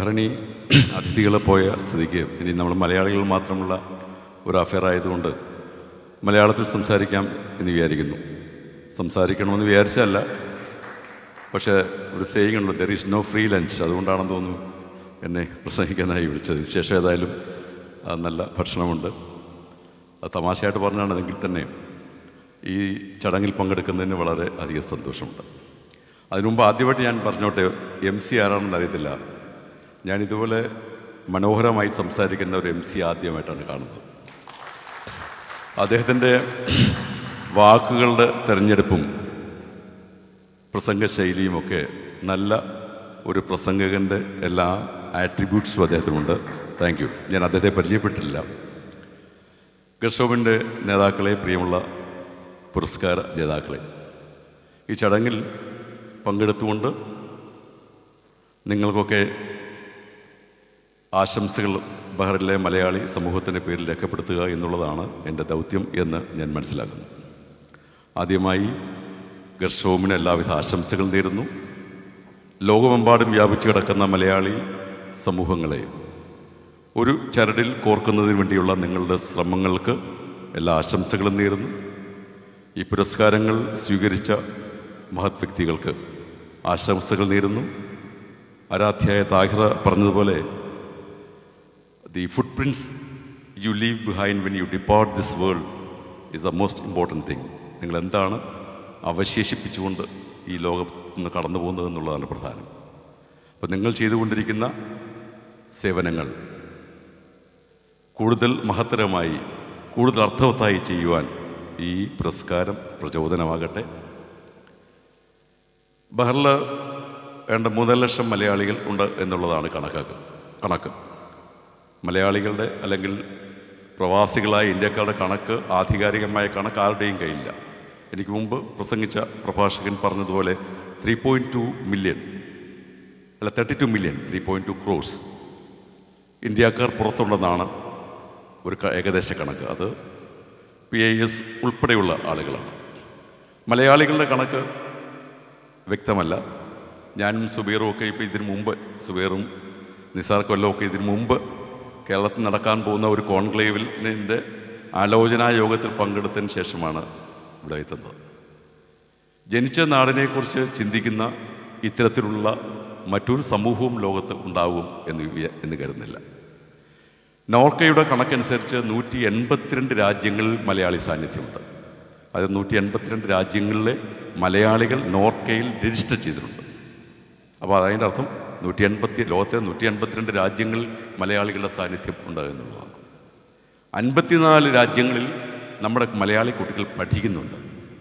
ഭരണി അതിഥികൾ പോയ സ്ഥിതിക്ക് ഇനി നമ്മൾ മലയാളികൾ മാത്രമുള്ള ഒരു അഫെയർ ആയതുകൊണ്ട് മലയാളത്തിൽ സംസാരിക്കാം എന്ന് വിചാരിക്കുന്നു സംസാരിക്കണമെന്ന് വിചാരിച്ചല്ല പക്ഷേ ഒരു സേയിങ് ഉണ്ട് there is no free lunch അതുകൊണ്ടാണെന്ന് തോന്നുന്നു എന്നെ പ്രസംഗിക്കാനായി വിളിച്ചത് ശേഷം ഏതായാലും ആ, നല്ല ഭക്ഷണമുണ്ട് അത് തമാശയായിട്ട് പറഞ്ഞാണെന്നെങ്കിൽ തന്നെ ഈ ചടങ്ങിൽ പങ്കെടുക്കുന്നതിന് വളരെ അധികം സന്തോഷമുണ്ട് അതിനു മുമ്പ് ആദ്യമായിട്ട് ഞാൻ പറഞ്ഞോട്ടെ എം സി ആരാണെന്ന് അറിയത്തില്ല ഞാൻ ഇതുപോലെ മനോഹരമായി സംസാരിക്കുന്ന ഒരു എം സി ആദ്യമായിട്ടാണ് കാണുന്നത് അദ്ദേഹത്തിൻ്റെ വാക്കുകളുടെ തിരഞ്ഞെടുപ്പും പ്രസംഗ ശൈലിയുമൊക്കെ നല്ല ഒരു പ്രസംഗകൻ്റെ എല്ലാ ആട്രിബ്യൂട്ട്സും അദ്ദേഹത്തിനുണ്ട് താങ്ക് യു ഞാൻ അദ്ദേഹത്തെ പരിചയപ്പെട്ടിട്ടില്ല ഗർഷോബിൻ്റെ നേതാക്കളെ പ്രിയമുള്ള പുരസ്കാര ജേതാക്കളെ ഈ ചടങ്ങിൽ പങ്കെടുത്തുകൊണ്ട് നിങ്ങൾക്കൊക്കെ ആശംസകൾ ബഹറിലെ മലയാളി സമൂഹത്തിൻ്റെ പേരിൽ രേഖപ്പെടുത്തുക എന്നുള്ളതാണ് എൻ്റെ ദൗത്യം എന്ന് ഞാൻ മനസ്സിലാക്കുന്നു ആദ്യമായി ഗർഷോമിന് എല്ലാവിധ ആശംസകൾ നേരുന്നു ലോകമെമ്പാടും വ്യാപിച്ചു കിടക്കുന്ന മലയാളി സമൂഹങ്ങളെ ഒരു ചരടിൽ കോർക്കുന്നതിന് വേണ്ടിയുള്ള നിങ്ങളുടെ ശ്രമങ്ങൾക്ക് എല്ലാ ആശംസകളും നേരുന്നു ഈ പുരസ്കാരങ്ങൾ സ്വീകരിച്ച മഹത് വ്യക്തികൾക്ക് ആശംസകൾ നേരുന്നു ആരാധ്യായ താഹിറ പറഞ്ഞതുപോലെ the footprints you leave behind when you depart this world is the most important thing നിങ്ങൾ എന്താണ് അവശേഷിപ്പിച്ചുകൊണ്ട് ഈ ലോകത്ത് നിന്ന് കടന്നു പോകുന്നത് എന്നുള്ളതാണ് പ്രധാനം അപ്പോൾ നിങ്ങൾ ചെയ്തുകൊണ്ടിരിക്കുന്ന സേവനങ്ങൾ കൂടുതൽ മഹത്തരമായി കൂടുതൽ അർത്ഥവത്തായി ചെയ്യുവാൻ ഈ പുരസ്കാരം പ്രചോദനമാകട്ടെ ബഹറിൽ വേണ്ട മൂന്നര ലക്ഷം മലയാളികൾ ഉണ്ട് എന്നുള്ളതാണ് കണക്കാക്ക് കണക്ക് മലയാളികളുടെ അല്ലെങ്കിൽ പ്രവാസികളായ ഇന്ത്യക്കാരുടെ കണക്ക് ആധികാരികമായ കണക്ക് ആരുടെയും കയ്യില്ല എനിക്ക് മുമ്പ് പ്രസംഗിച്ച പ്രഭാഷകൻ പറഞ്ഞതുപോലെ ത്രീ പോയിൻറ്റ് ടു മില്യൺ അല്ല thirty two million three point two crores ഇന്ത്യക്കാർ പുറത്തുണ്ടെന്നാണ് ഒരു ക- ഏകദേശ കണക്ക് അത് പി ഐ എസ് ഉൾപ്പെടെയുള്ള ആളുകളാണ് മലയാളികളുടെ കണക്ക് വ്യക്തമല്ല ഞാനും സുബീറും ഒക്കെ ഇപ്പോൾ ഇതിനു മുമ്പ് സുബീറും നിസാർ കൊല്ലവും ഒക്കെ ഇതിനു മുമ്പ് കേരളത്തിൽ നടക്കാൻ പോകുന്ന ഒരു കോൺക്ലേവിൽ നിൻ്റെ ആലോചനാ യോഗത്തിൽ പങ്കെടുത്തതിന് ശേഷമാണ് ഇവിടെ എത്തുന്നത് ജനിച്ച നാടിനെക്കുറിച്ച് ചിന്തിക്കുന്ന ഇത്തരത്തിലുള്ള മറ്റൊരു സമൂഹവും ലോകത്ത് ഉണ്ടാവും എന്ന് വിയ- എന്ന് കരുതുന്നില്ല നോർക്കയുടെ കണക്കനുസരിച്ച് നൂറ്റി എൺപത്തിരണ്ട് രാജ്യങ്ങളിൽ മലയാളി സാന്നിധ്യമുണ്ട് അത് നൂറ്റി എൺപത്തിരണ്ട് രാജ്യങ്ങളിലെ മലയാളികൾ നോർക്കയിൽ രജിസ്റ്റർ ചെയ്തിട്ടുണ്ട് അപ്പോൾ അതിൻ്റെ അർത്ഥം നൂറ്റി എൺപത്തി ലോകത്തെ നൂറ്റി എൺപത്തിരണ്ട് രാജ്യങ്ങളിൽ മലയാളികളുടെ സാന്നിധ്യം ഉണ്ട് എന്നുള്ളതാണ് അൻപത്തിനാല് രാജ്യങ്ങളിൽ നമ്മുടെ മലയാളി കുട്ടികൾ പഠിക്കുന്നുണ്ട്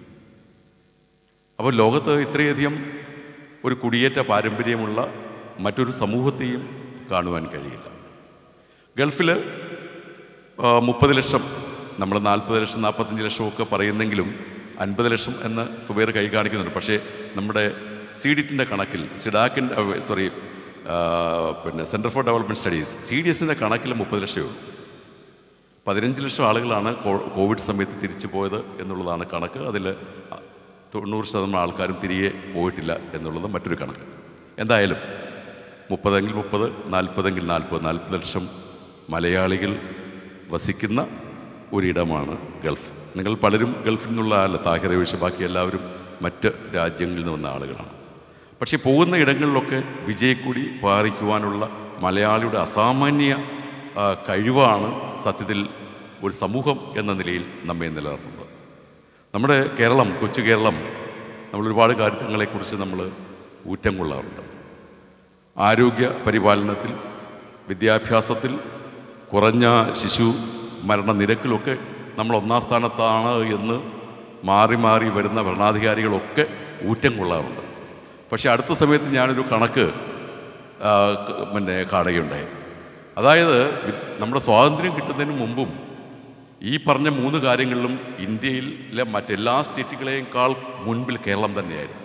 അപ്പോൾ ലോകത്ത് ഇത്രയധികം ഒരു കുടിയേറ്റ പാരമ്പര്യമുള്ള മറ്റൊരു സമൂഹത്തെയും കാണുവാൻ കഴിയില്ല ഗൾഫിൽ മുപ്പത് ലക്ഷം നമ്മൾ നാൽപ്പത് ലക്ഷം നാൽപ്പത്തഞ്ച് ലക്ഷം ഒക്കെ പറയുന്നെങ്കിലും അൻപത് ലക്ഷം എന്ന് സുബൈർ കൈ കാണിക്കുന്നുണ്ട് പക്ഷേ നമ്മുടെ സീഡിറ്റിൻ്റെ കണക്കിൽ സിഡാക്കിൻ്റെ സോറി പിന്നെ centre for development studies C D എസിൻ്റെ കണക്കിൽ മുപ്പത് ലക്ഷമേ ഉള്ളൂ പതിനഞ്ച് ലക്ഷം ആളുകളാണ് കോ- കോവിഡ് സമയത്ത് തിരിച്ചു പോയത് എന്നുള്ളതാണ് കണക്ക് അതിൽ തൊണ്ണൂറ് ശതമാനം ആൾക്കാരും തിരികെ പോയിട്ടില്ല എന്നുള്ളത് മറ്റൊരു കണക്ക് എന്തായാലും മുപ്പതെങ്കിൽ മുപ്പത് നാൽപ്പതെങ്കിൽ നാൽപ്പത് നാൽപ്പത് ലക്ഷം മലയാളികൾ വസിക്കുന്ന ഒരിടമാണ് ഗൾഫ് നിങ്ങൾ പലരും ഗൾഫിൽ നിന്നുള്ള ആളല്ല താഹിറ ഒഴിച്ച് ബാക്കി എല്ലാവരും മറ്റ് രാജ്യങ്ങളിൽ നിന്ന് വന്ന ആളുകളാണ് പക്ഷേ പോകുന്ന ഇടങ്ങളിലൊക്കെ വിജയക്കൊടി പാറിക്കുവാനുള്ള മലയാളിയുടെ അസാമാന്യ ആ, കഴിവാണ് സത്യത്തിൽ ഒരു സമൂഹം എന്ന നിലയിൽ നമ്മെ നിലനിർത്തുന്നത് നമ്മുടെ കേരളം കൊച്ചു കേരളം നമ്മൾ ഒരുപാട് കാര്യങ്ങളെക്കുറിച്ച് നമ്മൾ ഊറ്റം കൊള്ളാറുണ്ട് ആരോഗ്യ പരിപാലനത്തിൽ വിദ്യാഭ്യാസത്തിൽ കുറഞ്ഞ ശിശു മരണ നിരക്കിലൊക്കെ നമ്മൾ ഒന്നാം സ്ഥാനത്താണ് എന്ന് മാറി മാറി വരുന്ന ഭരണാധികാരികളൊക്കെ ഊറ്റം കൊള്ളാറുണ്ട് പക്ഷേ അടുത്ത സമയത്ത് ഞാനൊരു കണക്ക് ആ, ക- പിന്നെ കാണുകയുണ്ടായി അതായത് വി- നമ്മുടെ സ്വാതന്ത്ര്യം കിട്ടുന്നതിന് മുമ്പും ഈ പറഞ്ഞ മൂന്ന് കാര്യങ്ങളിലും ഇന്ത്യയിലെ മറ്റെല്ലാ സ്റ്റേറ്റുകളെക്കാൾ മുൻപിൽ കേരളം തന്നെയായിരുന്നു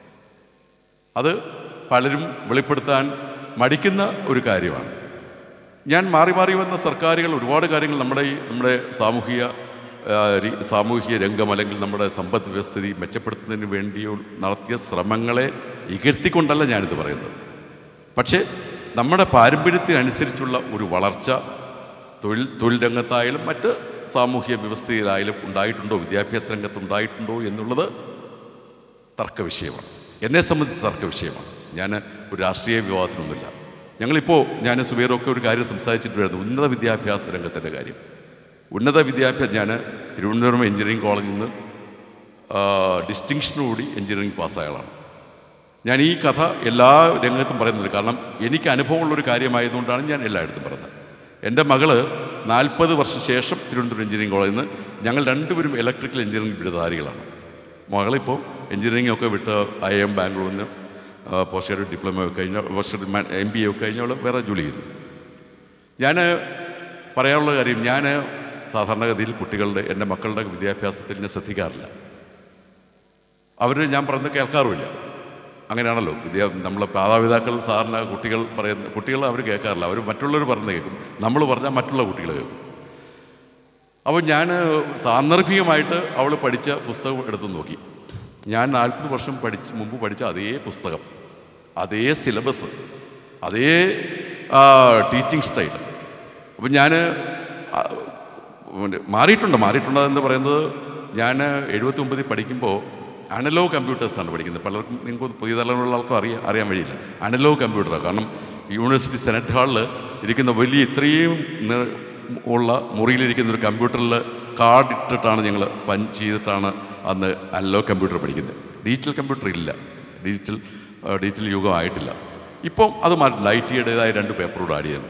അത് പലരും വെളിപ്പെടുത്താൻ മടിക്കുന്ന ഒരു കാര്യമാണ് ഞാൻ മാറി മാറി വന്ന സർക്കാരുകൾ ഒരുപാട് കാര്യങ്ങൾ നമ്മുടെ ഈ നമ്മുടെ സാമൂഹിക ആ, രി- സാമൂഹിക രംഗം അല്ലെങ്കിൽ നമ്മുടെ സമ്പദ് വ്യവസ്ഥിതി മെച്ചപ്പെടുത്തുന്നതിന് വേണ്ടി നടത്തിയ ശ്രമങ്ങളെ ഇകഴ്ത്തിക്കൊണ്ടല്ല ഞാനിത് പറയുന്നത് പക്ഷേ നമ്മുടെ പാരമ്പര്യത്തിനനുസരിച്ചുള്ള ഒരു വളർച്ച തൊഴിൽ തൊഴിൽ രംഗത്തായാലും മറ്റ് സാമൂഹ്യ വ്യവസ്ഥയിലായാലും ഉണ്ടായിട്ടുണ്ടോ വിദ്യാഭ്യാസ രംഗത്ത് ഉണ്ടായിട്ടുണ്ടോ എന്നുള്ളത് തർക്ക വിഷയമാണ് എന്നെ സംബന്ധിച്ച് തർക്ക വിഷയമാണ് ഞാൻ ഒരു രാഷ്ട്രീയ വിവാദത്തിനൊന്നുമില്ല ഞങ്ങളിപ്പോൾ ഞാൻ സുബീറൊക്കെ ഒരു കാര്യം സംസാരിച്ചിട്ട് വരുന്നത് ഉന്നത വിദ്യാഭ്യാസ രംഗത്തിൻ്റെ കാര്യം ഉന്നത വിദ്യാഭ്യാസം ഞാൻ തിരുവനന്തപുരം എഞ്ചിനീയറിംഗ് കോളേജിൽ നിന്ന് ഡിസ്റ്റിങ്ഷനോടി എഞ്ചിനീയറിംഗ് പാസ്സായ ആളാണ് ഞാൻ ഈ കഥ എല്ലാ രംഗത്തും പറയുന്നത് കാരണം എനിക്ക് അനുഭവമുള്ളൊരു കാര്യമായതുകൊണ്ടാണ് ഞാൻ എല്ലായിടത്തും പറയുന്നത് എൻ്റെ മകള് നാൽപ്പത് വർഷം ശേഷം തിരുവനന്തപുരം എഞ്ചിനീയറിംഗ് കോളേജിൽ നിന്ന് ഞങ്ങൾ രണ്ടുപേരും ഇലക്ട്രിക്കൽ എഞ്ചിനീയറിംഗ് ബിരുദധാരികളാണ് മകളിപ്പോൾ എഞ്ചിനീയറിംഗ് ഒക്കെ വിട്ട് ഐ എം ബാംഗ്ലൂരിൽ നിന്ന് പോസ്റ്റ് ഗ്രാജുവേറ്റ് ഡിപ്ലോമ ഒക്കെ കഴിഞ്ഞ post graduate M B A ഒക്കെ കഴിഞ്ഞവൾ വേറെ ജോലി ചെയ്യുന്നു ഞാൻ പറയാനുള്ള കാര്യം ഞാൻ സാധാരണഗതിയിൽ കുട്ടികളുടെ എൻ്റെ മക്കളുടെ വിദ്യാഭ്യാസത്തിൽ ഞാൻ ശ്രദ്ധിക്കാറില്ല അവർ ഞാൻ പറയുന്നത് കേൾക്കാറുമില്ല അങ്ങനെയാണല്ലോ വിദ്യാ നമ്മളെ മാതാപിതാക്കൾ സാധാരണ കുട്ടികൾ പറയുന്ന കുട്ടികൾ അവർ കേൾക്കാറില്ല അവർ മറ്റുള്ളവർ പറയുന്നത് കേൾക്കും നമ്മൾ പറഞ്ഞാൽ മറ്റുള്ള കുട്ടികൾ കേൾക്കും അപ്പോൾ ഞാൻ സാന്ദർഭികമായിട്ട് അവൾ പഠിച്ച പുസ്തകം എടുത്ത് നോക്കി ഞാൻ നാൽപ്പത് വർഷം പഠിച്ച് മുമ്പ് പഠിച്ച അതേ പുസ്തകം അതേ സിലബസ് അതേ ടീച്ചിങ് സ്റ്റൈൽ അപ്പം ഞാൻ മാറിയിട്ടുണ്ട് മാറിയിട്ടുണ്ട് എന്ന് പറയുന്നത് ഞാൻ എഴുപത്തി ഒമ്പതിൽ പഠിക്കുമ്പോൾ അനലോ കമ്പ്യൂട്ടേഴ്സാണ് പഠിക്കുന്നത് പലർക്കും നിങ്ങൾക്ക് പുതിയ തലമുറയുള്ള ആൾക്കും അറിയാൻ അറിയാൻ വഴിയില്ല അനലോ കമ്പ്യൂട്ടറാണ് കാരണം യൂണിവേഴ്സിറ്റി സെനറ്റ് ഹാളിൽ ഇരിക്കുന്ന വലിയ ഇത്രയും നി- ഉള്ള മുറിയിലിരിക്കുന്ന ഒരു കമ്പ്യൂട്ടറിൽ കാർഡ് ഇട്ടിട്ടാണ് ഞങ്ങൾ പഞ്ച് ചെയ്തിട്ടാണ് അന്ന് അനലോ കമ്പ്യൂട്ടർ പഠിക്കുന്നത് ഡിജിറ്റൽ കമ്പ്യൂട്ടർ ഇല്ല ഡിജിറ്റൽ ആ, ഡിജിറ്റൽ യുഗം ആയിട്ടില്ല ഇപ്പം അത് മാറ്റില്ല ഐ ടിയുടേതായ രണ്ട് പേപ്പറോട് ആഡ് ചെയ്യുന്നത്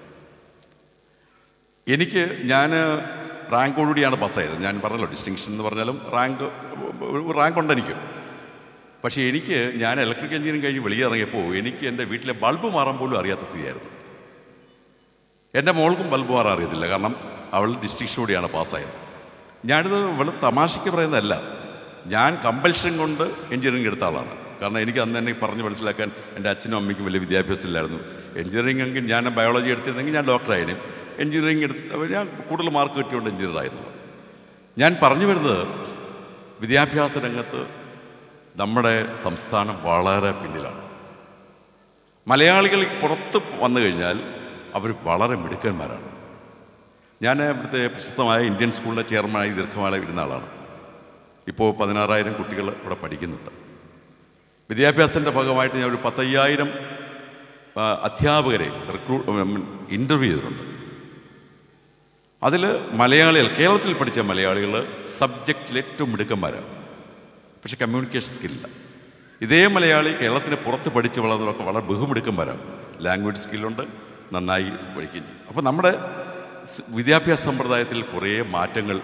എനിക്ക് ഞാൻ റാങ്കോടുകൂടിയാണ് പാസ്സായത് ഞാൻ പറഞ്ഞല്ലോ ഡിസ്റ്റിങ്ഷൻ എന്ന് പറഞ്ഞാലും റാങ്ക് റാങ്ക് ഉണ്ട് എനിക്ക് പക്ഷേ എനിക്ക് ഞാൻ ഇലക്ട്രിക്കൽ എഞ്ചിനീയറിംഗ് കഴിഞ്ഞ് വെളിയിറങ്ങിയപ്പോൾ എനിക്ക് എൻ്റെ വീട്ടിലെ ബൾബ് മാറാൻ പോലും അറിയാത്ത സ്ഥിതിയായിരുന്നു എൻ്റെ മോൾക്കും ബൾബ് മാറാൻ അറിയത്തില്ല കാരണം അവൾ ഡിസ്റ്റിങ്ഷനോടെയാണ് പാസ്സായത് ഞാനിത് വെറും തമാശയ്ക്ക് പറയുന്നതല്ല ഞാൻ കമ്പൽഷൻ കൊണ്ട് എഞ്ചിനീയറിംഗ് എടുത്ത ആളാണ് കാരണം എനിക്ക് അന്ന് തന്നെ പറഞ്ഞ് മനസ്സിലാക്കാൻ എൻ്റെ അച്ഛനും അമ്മയ്ക്കും വലിയ വിദ്യാഭ്യാസം ഇല്ലായിരുന്നു എഞ്ചിനീയറിംഗ് എങ്കിൽ ഞാൻ ബയോളജി എടുത്തിരുന്നെങ്കിൽ ഞാൻ ഡോക്ടറായിരുന്നു എഞ്ചിനീയറിംഗ് എടുത്ത ഞാൻ കൂടുതൽ മാർക്ക് കിട്ടിയോണ്ട് എഞ്ചിനീയർ ആയിരുന്നു ഞാൻ പറഞ്ഞു വരുന്നത് വിദ്യാഭ്യാസ രംഗത്ത് നമ്മുടെ സംസ്ഥാനം വളരെ പിന്നിലാണ് മലയാളികൾ പുറത്ത് വന്നു കഴിഞ്ഞാൽ അവർ വളരെ മിടുക്കന്മാരാണ് ഞാൻ ഇവിടുത്തെ പ്രശസ്തമായ ഇന്ത്യൻ സ്കൂളിൻ്റെ ചെയർമാനായി ദീർഘകാലം ഇരുന്ന ആളാണ് ഇപ്പോൾ പതിനാറായിരം കുട്ടികൾ ഇവിടെ പഠിക്കുന്നുണ്ട് വിദ്യാഭ്യാസത്തിൻ്റെ ഭാഗമായിട്ട് ഞാൻ ഒരു പത്തയ്യായിരം ആ, അധ്യാപകരെ റിക്രൂട്ട് ഇൻ്റർവ്യൂ ചെയ്തിട്ടുണ്ട് അതിൽ മലയാളികൾ കേരളത്തിൽ പഠിച്ച മലയാളികൾ സബ്ജക്റ്റിൽ ഏറ്റവും മിടുക്കന്മാരാണ് പക്ഷെ കമ്മ്യൂണിക്കേഷൻ സ്കില്ലില്ല ഇതേ മലയാളി കേരളത്തിന് പുറത്ത് പഠിച്ച് വളർന്നവരൊക്കെ വളരെ ബഹുമിടുക്കന്മാരാണ് ലാംഗ്വേജ് സ്കില്ലുണ്ട് നന്നായി പഠിക്കുകയും ചെയ്യും അപ്പോൾ നമ്മുടെ സ് വിദ്യാഭ്യാസ സമ്പ്രദായത്തിൽ കുറേ മാറ്റങ്ങൾ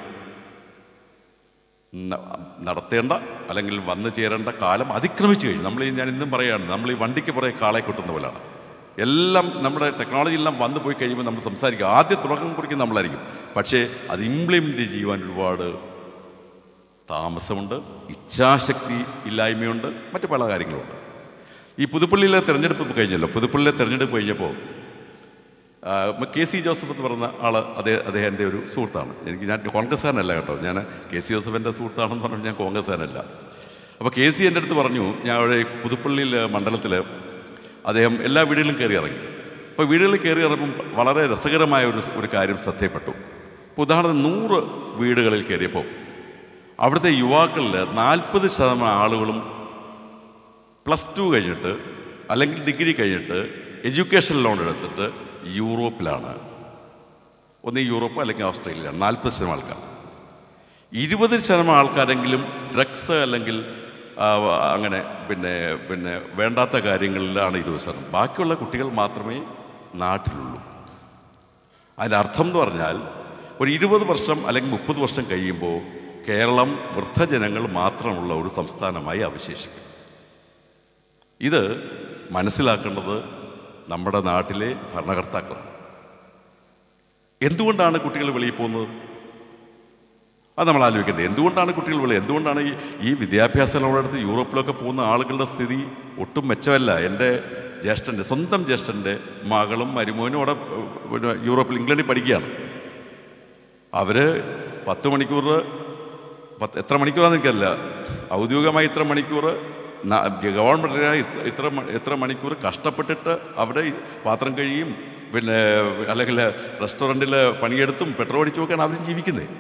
ന- നടത്തേണ്ട അല്ലെങ്കിൽ വന്നു ചേരേണ്ട കാലം അതിക്രമിച്ചു കഴിഞ്ഞു നമ്മൾ ഈ ഞാൻ ഇന്നും പറയുകയാണ് നമ്മൾ ഈ വണ്ടിക്ക് പുറകെ കാളെ കൊട്ടുന്ന പോലെയാണ് എല്ലാം നമ്മുടെ ടെക്നോളജി എല്ലാം വന്നു പോയി കഴിയുമ്പോൾ നമ്മൾ സംസാരിക്കുക ആദ്യ തുടക്കം കുറിക്കുന്ന നമ്മളായിരിക്കും പക്ഷേ അത് ഇംപ്ലിമെൻ്റ് ചെയ്യുവാൻ ഒരുപാട് താമസമുണ്ട് ഇച്ഛാശക്തി ഇല്ലായ്മയുണ്ട് മറ്റു പല കാര്യങ്ങളുമുണ്ട് ഈ പുതുപ്പള്ളിയിലെ തെരഞ്ഞെടുപ്പ് കഴിഞ്ഞല്ലോ പുതുപ്പള്ളിയിലെ തെരഞ്ഞെടുപ്പ് കഴിഞ്ഞപ്പോൾ ആ, കെ സി ജോസഫ് എന്ന് പറയുന്ന ആൾ അതേ അദ്ദേഹം എൻ്റെ ഒരു സുഹൃത്താണ് എനിക്ക് ഞാൻ കോൺഗ്രസ്സുകാരനല്ല കേട്ടോ ഞാൻ കെ സി ജോസഫ് എൻ്റെ സുഹൃത്താണെന്ന് പറഞ്ഞു ഞാൻ കോൺഗ്രസ്സുകാരനല്ല അപ്പോൾ കെ സി എൻ്റെ അടുത്ത് പറഞ്ഞു ഞാൻ അവിടെ പുതുപ്പള്ളിയിൽ മണ്ഡലത്തിൽ അദ്ദേഹം എല്ലാ വീടുകളിലും കയറി ഇറങ്ങി അപ്പോൾ വീടുകളിൽ കയറി ഇറങ്ങും വളരെ രസകരമായ ഒരു ഒരു കാര്യം ശ്രദ്ധയപ്പെട്ടു ഇപ്പോൾ ഉദാഹരണത്തിന് നൂറ് വീടുകളിൽ കയറിയപ്പോൾ അവിടുത്തെ യുവാക്കളിൽ നാൽപ്പത് ശതമാനം ആളുകളും പ്ലസ് ടു കഴിഞ്ഞിട്ട് അല്ലെങ്കിൽ ഡിഗ്രി കഴിഞ്ഞിട്ട് എഡ്യൂക്കേഷൻ ലോൺ എടുത്തിട്ട് യൂറോപ്പിലാണ് ഒന്ന് യൂറോപ്പ് അല്ലെങ്കിൽ ഓസ്ട്രേലിയയാണ് നാൽപ്പത് ശതമാനം ആൾക്കാർ ഇരുപത് ശതമാനം ആൾക്കാരെങ്കിലും ഡ്രഗ്സ് അല്ലെങ്കിൽ ആ, അങ്ങനെ പിന്നെ പിന്നെ വേണ്ടാത്ത കാര്യങ്ങളിലാണ് ഇരുപത് ശതമാനം ബാക്കിയുള്ള കുട്ടികൾ മാത്രമേ നാട്ടിലുള്ളൂ അതിൻ്റെ അർത്ഥം എന്ന് പറഞ്ഞാൽ ഒരു ഇരുപത് വർഷം അല്ലെങ്കിൽ മുപ്പത് വർഷം കഴിയുമ്പോൾ കേരളം വൃദ്ധജനങ്ങൾ മാത്രമുള്ള ഒരു സംസ്ഥാനമായി അവശേഷിക്കും ഇത് മനസ്സിലാക്കേണ്ടത് നമ്മുടെ നാട്ടിലെ ഭരണകർത്താക്കളാണ് എന്തുകൊണ്ടാണ് കുട്ടികൾ വെളിയിൽ പോകുന്നത് അത് നമ്മൾ ആലോചിക്കേണ്ടത് എന്തുകൊണ്ടാണ് കുട്ടികൾ വെളി എന്തുകൊണ്ടാണ് ഈ ഈ വിദ്യാഭ്യാസ ലോണെടുത്ത് യൂറോപ്പിലൊക്കെ പോകുന്ന ആളുകളുടെ സ്ഥിതി ഒട്ടും മെച്ചമല്ല എൻ്റെ ജ്യേഷ്ഠൻ്റെ സ്വന്തം ജ്യേഷ്ഠൻ്റെ മകളും മരുമോനും അവിടെ ഏഹ്, പിന്നെ യൂറോപ്പിൽ ഇംഗ്ലണ്ടിൽ പഠിക്കുകയാണ് അവർ പത്ത് മണിക്കൂർ പത്ത് എത്ര മണിക്കൂറാണെന്ന് എനിക്കറിയില്ല ഔദ്യോഗികമായി ഇത്ര മണിക്കൂർ ന- ഗവൺമെൻറ് ഇത്ര- ഇത്ര മ- എത്ര മണിക്കൂർ കഷ്ടപ്പെട്ടിട്ട് അവിടെ ഈ പാത്രം കഴിയും പിന്നെ അല്ലെങ്കിൽ റെസ്റ്റോറൻറ്റിൽ പണിയെടുത്തും പെട്രോൾ അടിച്ചുമൊക്കെയാണ് അവരും ജീവിക്കുന്നത്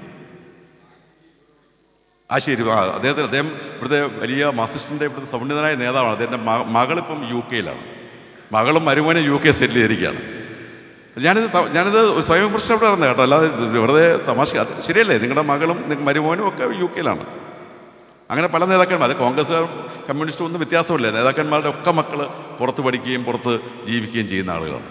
ആ ശരി ആ അദ്ദേഹത്തിന് അദ്ദേഹം ഇവിടുത്തെ വലിയ മാസിസ്റ്റിൻ്റെ ഇവിടുത്തെ സമുന്നതനായ നേതാവാണ് അദ്ദേഹത്തിൻ്റെ മ മകളിപ്പം യു കെയിലാണ് മകളും മരുമോനും യു കെ സെറ്റിൽ ചെയ്തിരിക്കുകയാണ് ഞാനിത് ത- ഞാനിത് സ്വയം പ്രശ്നം നടന്നത് കേട്ടോ അല്ലാതെ ഇത് വെറുതെ തമാശ അത് ശരിയല്ലേ നിങ്ങളുടെ മകളും നിങ്ങ- മരുമോനും ഒക്കെ യു കെയിലാണ് അങ്ങനെ പല നേതാക്കന്മാർ അത് കോൺഗ്രസ്സുകാരും കമ്മ്യൂണിസ്റ്റും ഒന്നും വ്യത്യാസമില്ല നേതാക്കന്മാരുടെ ഒക്കെ മക്കൾ പുറത്ത് പഠിക്കുകയും പുറത്ത് ജീവിക്കുകയും ചെയ്യുന്ന ആളുകളാണ്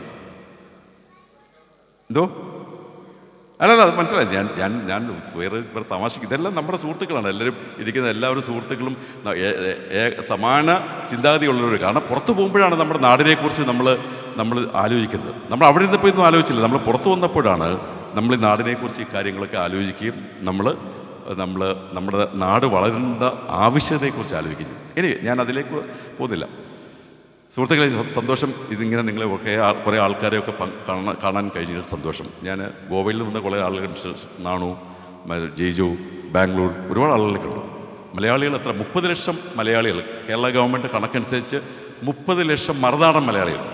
എന്തോ അല്ലല്ല അത് മനസ്സിലായി ഞാൻ ഞാൻ ഞാൻ വേറെ വേറെ തമാശക്ക് ഇതെല്ലാം നമ്മുടെ സുഹൃത്തുക്കളാണ് എല്ലാവരും ഇരിക്കുന്ന എല്ലാവരും സുഹൃത്തുക്കളും ന- ഏ- ഏ- ഏ- സമാന ചിന്താഗതിയുള്ളവർ കാരണം പുറത്ത് പോകുമ്പോഴാണ് നമ്മുടെ നാടിനെക്കുറിച്ച് നമ്മൾ നമ്മൾ ആലോചിക്കുന്നത് നമ്മൾ അവിടെ ഇരുന്നപ്പോൾ ഒന്നും ആലോചിച്ചില്ല നമ്മൾ പുറത്ത് വന്നപ്പോഴാണ് നമ്മൾ ഈ നാടിനെക്കുറിച്ച് ഈ കാര്യങ്ങളൊക്കെ ആലോചിക്കുകയും നമ്മൾ നമ്മൾ നമ്മുടെ നാട് വളരേണ്ട ആവശ്യകതയെക്കുറിച്ച് ആലോചിക്കുന്നു ഇനി ഞാൻ അതിലേക്ക് പോകുന്നില്ല സുഹൃത്തുക്കളെ സ- സന്തോഷം ഇതിങ്ങനെ നിങ്ങളെ കുറേ ആൾ കുറേ ആൾക്കാരെയൊക്കെ പങ്ക് കാണാൻ കാണാൻ കഴിഞ്ഞതിൽ സന്തോഷം ഞാൻ ഗോവയിൽ നിന്ന് കുറേ ആളുകൾ ഷ- നാണു മ- ജെയ്ജു ബാംഗ്ലൂർ ഒരുപാട് ആളുകളെ കണ്ടു മലയാളികൾ എത്ര മുപ്പത് ലക്ഷം മലയാളികൾ കേരള ഗവൺമെൻറ് കണക്കനുസരിച്ച് മുപ്പത് ലക്ഷം മറുനാടൻ മലയാളികളുണ്ട്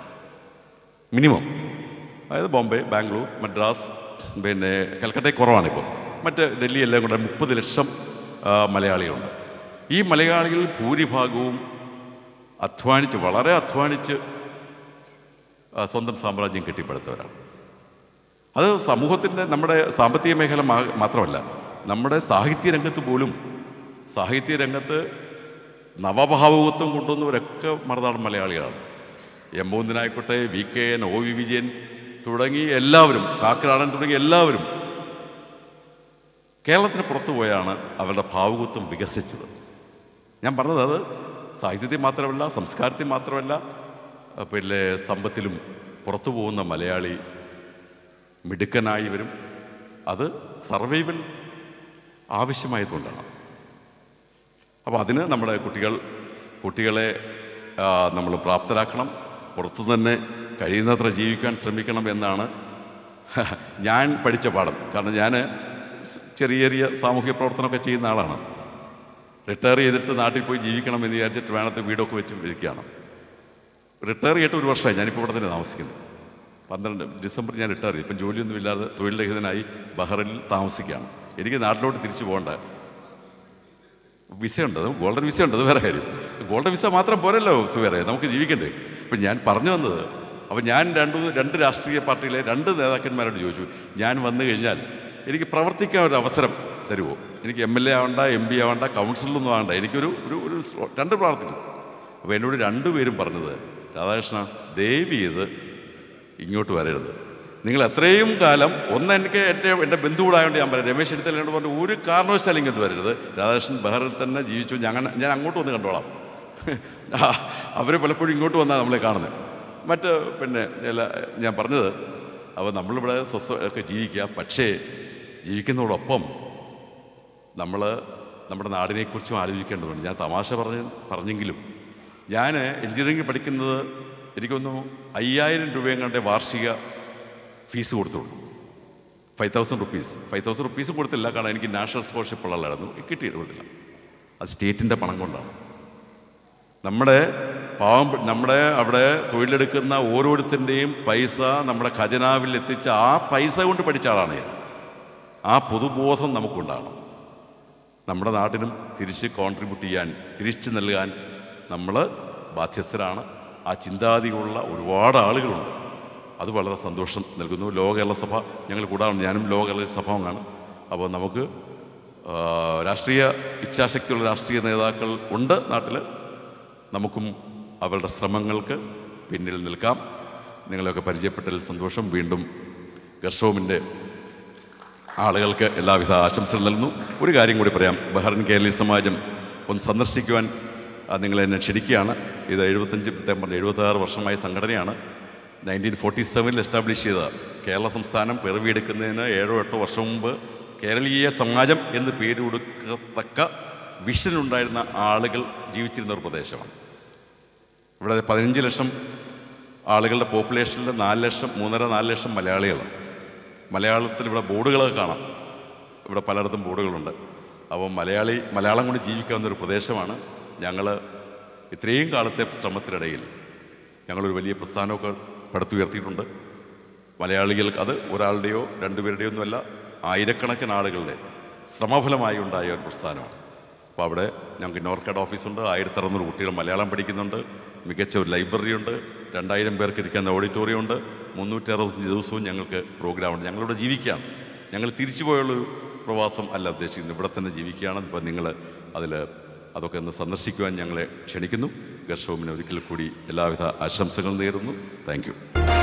മിനിമം അതായത് ബോംബെ ബാംഗ്ലൂർ മദ്രാസ് പിന്നെ കൽക്കട്ടയിൽ കുറവാണിപ്പോൾ മറ്റ് ഡൽഹി എല്ലാം കൂടെ മുപ്പത് ലക്ഷം ആ, മലയാളികളുണ്ട് ഈ മലയാളികളിൽ ഭൂരിഭാഗവും അധ്വാനിച്ച് വളരെ അധ്വാനിച്ച് ആ, സ്വന്തം സാമ്രാജ്യം കെട്ടിപ്പടുത്തവരാണ് അത് സമൂഹത്തിൻ്റെ നമ്മുടെ സാമ്പത്തിക മേഖല മാ- മാത്രമല്ല നമ്മുടെ സാഹിത്യ രംഗത്ത് പോലും സാഹിത്യ രംഗത്ത് നവഭാവുകത്വം കൊണ്ടുവന്നവരൊക്കെ മറുനാടൻ മലയാളികളാണ് എമ്പോന്തിനായിക്കോട്ടെ V K N O V Vijayan തുടങ്ങി എല്ലാവരും കാക്കനാടൻ തുടങ്ങി എല്ലാവരും കേരളത്തിന് പുറത്തു പോയാണ് അവരുടെ ഭാവുകത്വം വികസിച്ചത് ഞാൻ പറഞ്ഞത് അത് സാഹിത്യത്തിൽ മാത്രമല്ല സംസ്കാരത്തിൽ മാത്രമല്ല അഹ് പിന്നെ സമ്പത്തിലും പുറത്തു പോകുന്ന മലയാളി മിടുക്കനായി വരും അത് സർവൈവൽ ആവശ്യമായതുകൊണ്ടാണ് അപ്പോൾ അതിന് നമ്മുടെ കുട്ടികൾ കുട്ടികളെ നമ്മൾ പ്രാപ്തരാക്കണം പുറത്തു തന്നെ കഴിയുന്നത്ര ജീവിക്കാൻ ശ്രമിക്കണം എന്നാണ് ഞാൻ പഠിച്ച പാഠം കാരണം ഞാൻ ചെറിയ ചെറിയ സാമൂഹ്യ പ്രവർത്തനമൊക്കെ ചെയ്യുന്ന ആളാണ് റിട്ടയർ ചെയ്തിട്ട് നാട്ടിൽ പോയി ജീവിക്കണം എന്ന് വിചാരിച്ചിട്ട് വേണത്തെ വീടൊക്കെ വെച്ച് ഇരിക്കുകയാണ് റിട്ടയർ ചെയ്തിട്ട് ഒരു വർഷമായി ഞാനിപ്പോൾ ഇവിടെ തന്നെ താമസിക്കുന്നത് പന്ത്രണ്ട് ഡിസംബർ ഞാൻ റിട്ടയർ ചെയ്തു ഇപ്പം ജോലിയൊന്നും ഇല്ലാതെ തൊഴിൽ രഹിതനായി ബഹ്റിനിൽ താമസിക്കുകയാണ് എനിക്ക് നാട്ടിലോട്ട് തിരിച്ചു പോകണ്ട വിസയുണ്ട് അത് ഗോൾഡൻ വിസ ഉണ്ട് അത് വേറെ കാര്യം ഗോൾഡൻ വിസ മാത്രം പോരല്ലോ സുവേറെ നമുക്ക് ജീവിക്കണ്ടേ അപ്പം ഞാൻ പറഞ്ഞു വന്നത് അപ്പം ഞാൻ രണ്ട് രണ്ട് രാഷ്ട്രീയ പാർട്ടിയിലെ രണ്ട് നേതാക്കന്മാരോട് ചോദിച്ചു ഞാൻ വന്നു കഴിഞ്ഞാൽ എനിക്ക് പ്രവർത്തിക്കാൻ ഒരു അവസരം തരുമോ എനിക്ക് എം എൽ എ ആവണ്ട എം പി ആവണ്ട കൗൺസിലൊന്നും ആവണ്ട എനിക്കൊരു ഒരു ഒരു സ്ലോ- രണ്ട് പ്രാർത്ഥിക്കും അപ്പോൾ എന്നോട് രണ്ടുപേരും പറഞ്ഞത് രാധാകൃഷ്ണ ദയവ് ചെയ്ത് ഇങ്ങോട്ട് വരരുത് നിങ്ങൾ എത്രയും കാലം ഒന്ന് എനിക്ക് ഏറ്റവും എൻ്റെ ബന്ധു കൂടായതുകൊണ്ട് ഞാൻ പറയാം രമേശ് ചെന്നിത്തല എന്നോട് പറഞ്ഞു ഒരു കാരണവശാലും ഇങ്ങോട്ട് വരരുത് രാധാകൃഷ്ണൻ ബഹറിൽ തന്നെ ജീവിച്ചു ഞങ്ങൾ ഞാൻ അങ്ങോട്ട് വന്ന് കണ്ടോളാം അവർ പലപ്പോഴും ഇങ്ങോട്ട് വന്നാൽ നമ്മളെ കാണുന്നത് മറ്റ് പിന്നെ എല്ലാ ഞാൻ പറഞ്ഞത് അപ്പോൾ നമ്മളിവിടെ സ്വസ്ഥ ഒക്കെ ജീവിക്കുക പക്ഷേ ജീവിക്കുന്നതോടൊപ്പം നമ്മൾ നമ്മുടെ നാടിനെക്കുറിച്ചും ആലോചിക്കേണ്ടതുണ്ട് ഞാൻ തമാശ പറഞ്ഞ് പറഞ്ഞെങ്കിലും ഞാൻ എഞ്ചിനീയറിംഗ് പഠിക്കുന്നത് എനിക്കൊന്നു അയ്യായിരം രൂപയും കണ്ടേ വാർഷിക ഫീസ് കൊടുത്തുള്ളൂ five thousand rupees five thousand റുപ്പീസും കൊടുത്തില്ല കാരണം എനിക്ക് നാഷണൽ സ്കോളർഷിപ്പ് ഉള്ളതായിരുന്നു കിട്ടി കൊടുത്തില്ല അത് സ്റ്റേറ്റിൻ്റെ പണം കൊണ്ടാണ് നമ്മുടെ പാവം നമ്മുടെ അവിടെ തൊഴിലെടുക്കുന്ന ഓരോരുത്തരുടെയും പൈസ നമ്മുടെ ഖജനാവിൽ എത്തിച്ച ആ പൈസ കൊണ്ട് പഠിച്ച ആളാണ് ഞാൻ ആ പൊതുബോധം നമുക്കുണ്ടാകണം നമ്മുടെ നാടിനും തിരിച്ച് കോൺട്രിബ്യൂട്ട് ചെയ്യാൻ തിരിച്ചു നൽകാൻ നമ്മൾ ബാധ്യസ്ഥരാണ് ആ ചിന്താഗതികളുള്ള ഒരുപാട് ആളുകളുണ്ട് അത് വളരെ സന്തോഷം നൽകുന്നു ലോക കേരള സഭ ഞങ്ങൾ കൂടാറുണ്ട് ഞാനും ലോക കേരള സഭ ഒന്നാണ് അപ്പോൾ നമുക്ക് ആ, രാഷ്ട്രീയ ഇച്ഛാശക്തിയുള്ള രാഷ്ട്രീയ നേതാക്കൾ ഉണ്ട് നാട്ടിൽ നമുക്കും അവരുടെ ശ്രമങ്ങൾക്ക് പിന്നിൽ നിൽക്കാം നിങ്ങളെയൊക്കെ പരിചയപ്പെട്ടതിൽ സന്തോഷം വീണ്ടും ഗർഷോമിൻ്റെ ആളുകൾക്ക് എല്ലാവിധ ആശംസകൾ നൽകുന്നു ഒരു കാര്യം കൂടി പറയാം ബഹ്റിൻ കേരളീയ സമാജം ഒന്ന് സന്ദർശിക്കുവാൻ ആ, നിങ്ങളെ എന്നെ ക്ഷണിക്കുകയാണ് ഇത് എഴുപത്തഞ്ച് സെപ്റ്റംബർ എഴുപത്താറ് വർഷമായ സംഘടനയാണ് നയൻറ്റീൻ ഫോർട്ടി സെവനിൽ എസ്റ്റാബ്ലിഷ് ചെയ്ത കേരള സംസ്ഥാനം പിറവിയെടുക്കുന്നതിന് ഏഴോ എട്ടോ വർഷം മുമ്പ് കേരളീയ സമാജം എന്ന് പേര് കൊടുക്കത്തക്ക വിഷൻ ഉണ്ടായിരുന്ന ആളുകൾ ജീവിച്ചിരുന്ന ഒരു പ്രദേശമാണ് ഇവിടെ പതിനഞ്ച് ലക്ഷം ആളുകളുടെ പോപ്പുലേഷനിൽ നാല് ലക്ഷം മൂന്നര നാല് ലക്ഷം മലയാളികളാണ് മലയാളത്തിൽ ഇവിടെ ബോർഡുകളൊക്കെ കാണാം ഇവിടെ പലയിടത്തും ബോർഡുകളുണ്ട് അപ്പോൾ മലയാളി മലയാളം കൊണ്ട് ജീവിക്കാവുന്ന ഒരു പ്രദേശമാണ് ഞങ്ങൾ ഇത്രയും കാലത്തെ ശ്രമത്തിനിടയിൽ ഞങ്ങളൊരു വലിയ പ്രസ്ഥാനമൊക്കെ പടുത്തുയർത്തിയിട്ടുണ്ട് മലയാളികൾ അത് ഒരാളുടെയോ രണ്ടുപേരുടെയോ ഒന്നുമല്ല ആയിരക്കണക്കിന് ആളുകളുടെ ശ്രമഫലമായി ഉണ്ടായ ഒരു പ്രസ്ഥാനമാണ് അപ്പോൾ അവിടെ ഞങ്ങൾക്ക് നോർക്കാഡ് ഓഫീസുണ്ട് ആയിരത്തി അറുന്നൂറ് കുട്ടികൾ മലയാളം പഠിക്കുന്നുണ്ട് മികച്ച ഒരു ലൈബ്രറി ഉണ്ട് രണ്ടായിരം പേർക്ക് ഇരിക്കുന്ന ഓഡിറ്റോറിയം ഉണ്ട് മുന്നൂറ്റി അറുപത്തഞ്ച് ദിവസവും ഞങ്ങൾക്ക് പ്രോഗ്രാമുണ്ട് ഞങ്ങളിവിടെ ജീവിക്കുകയാണ് ഞങ്ങൾ തിരിച്ചു പോയുള്ളൊരു പ്രവാസം അല്ല ഉദ്ദേശിക്കുന്നത് ഇവിടെ തന്നെ ജീവിക്കുകയാണ് ഇപ്പോൾ നിങ്ങൾ അതിൽ അതൊക്കെ ഒന്ന് സന്ദർശിക്കുവാൻ ഞങ്ങളെ ക്ഷണിക്കുന്നു ഗർഷോമിന് ഒരിക്കൽ കൂടി എല്ലാവിധ ആശംസകളും നേരുന്നു താങ്ക് യു